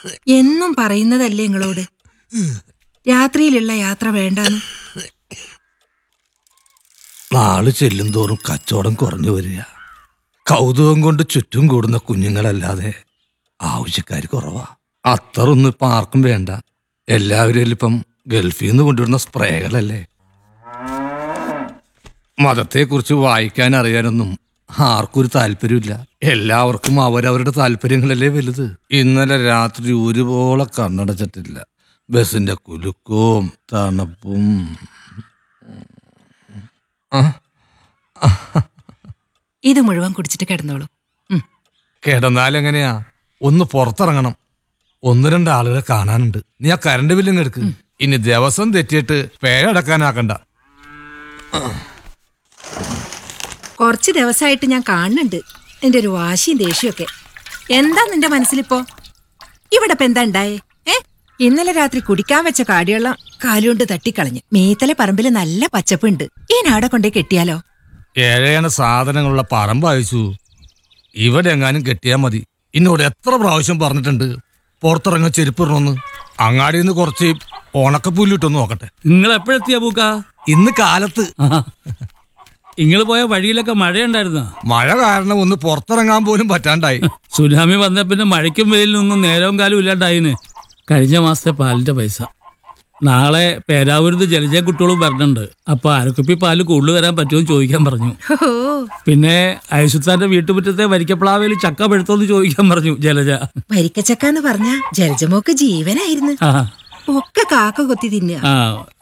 എന്നും പറയുന്നതല്ലേ നിങ്ങളോട് രാത്രിയിലുള്ള യാത്ര വേണ്ടാന്ന് നാള് ചെല്ലും തോറും കച്ചവടം കുറഞ്ഞു വരിക കൗതുകം കൊണ്ട് ചുറ്റും കൂടുന്ന കുഞ്ഞുങ്ങളല്ലാതെ ആവശ്യക്കാർ കുറവാ അത്രയൊന്നും ഇപ്പം ആർക്കും വേണ്ട എല്ലാവരും ഇപ്പം ഗൾഫിൽ നിന്ന് കൊണ്ടുവരുന്ന സ്പ്രേകളല്ലേ മതത്തെക്കുറിച്ച് വായിക്കാൻ അറിയാനൊന്നും ആർക്കും ഒരു താല്പര്യമില്ല എല്ലാവർക്കും അവരവരുടെ താല്പര്യങ്ങളല്ലേ വലുത് ഇന്നലെ രാത്രി ഒരുപോലെ കണ്ണടച്ചിട്ടില്ല ബസിന്റെ കുലുക്കവും തണുപ്പും ആ ഇത് മുഴുവൻ കുടിച്ചിട്ട് കിടന്നോളൂ ഉം. കിടന്നാലെങ്ങനെയാ ഒന്ന് പുറത്തിറങ്ങണം ഒന്ന് രണ്ട് ആളുകളെ കാണാനുണ്ട് നീ ആ കറണ്ട് ബില്ലിങ് എടുക്ക് ഇനി ദിവസം തെറ്റിയിട്ട് പേരടക്കാനാക്കണ്ട കുറച്ച് ദിവസമായിട്ട് ഞാൻ കാണുന്നുണ്ട് നിന്റെ ഒരു വാശിയും ദേഷ്യമൊക്കെ എന്താ നിന്റെ മനസ്സിലിപ്പോ ഇവിടെ ഇപ്പൊ എന്താ ഉണ്ടായേ ഏ ഇന്നലെ രാത്രി കുടിക്കാൻ വെച്ച കാടിവെള്ളം കാലുകൊണ്ട് തട്ടിക്കളഞ്ഞു മീത്തലെ പറമ്പില് നല്ല പച്ചപ്പുണ്ട് ഈ നാടെ കൊണ്ടേ കെട്ടിയാലോ ഏഴേണ സാധനങ്ങളുള്ള പറമ്പ് അയച്ചു ഇവിടെ എങ്ങാനും കെട്ടിയാ മതി എന്നോട് എത്ര പ്രാവശ്യം പറഞ്ഞിട്ടുണ്ട് പുറത്തിറങ്ങാൻ ചെരുപ്പിടണമെന്ന് അങ്ങാടിയിൽ നിന്ന് കുറച്ച് ഉണക്കപ്പുല്ലിട്ടൊന്ന് നോക്കട്ടെ നിങ്ങൾ എപ്പോഴെത്തിയ പൂക്ക ഇന്ന് കാലത്ത് നിങ്ങൾ പോയ വഴിയിലൊക്കെ മഴയുണ്ടായിരുന്ന മഴ കാരണം ഒന്ന് പുറത്തിറങ്ങാൻ പോലും പറ്റാണ്ടായി സുനാമി വന്ന പിന്നെ മഴയ്ക്കും വെയിലിനൊന്നും നേരവും കാലം ഇല്ലാണ്ടായിന് കഴിഞ്ഞ മാസത്തെ പാലിന്റെ പൈസ നാളെ പേരാവൂരത്ത് ജലജ കുട്ടികളും വരണുണ്ട് അപ്പൊ അരക്കുപ്പി പാല് കൂടുതൽ വരാൻ പറ്റുമെന്ന് ചോദിക്കാൻ പറഞ്ഞു ഓ പിന്നെ അയസുത്താന്റെ വീട്ടുമുറ്റത്തെ വരിക്കപ്ലാവയിൽ ചക്ക പെടുത്തോന്ന് ചോദിക്കാൻ പറഞ്ഞു ജലജ വരിക്കച്ചക്കാന്ന് പറഞ്ഞ ജലജമോക്ക് ജീവനായിരുന്നു ആ ഒക്കെ കാക്ക കൊത്തി തിന്നുക ആ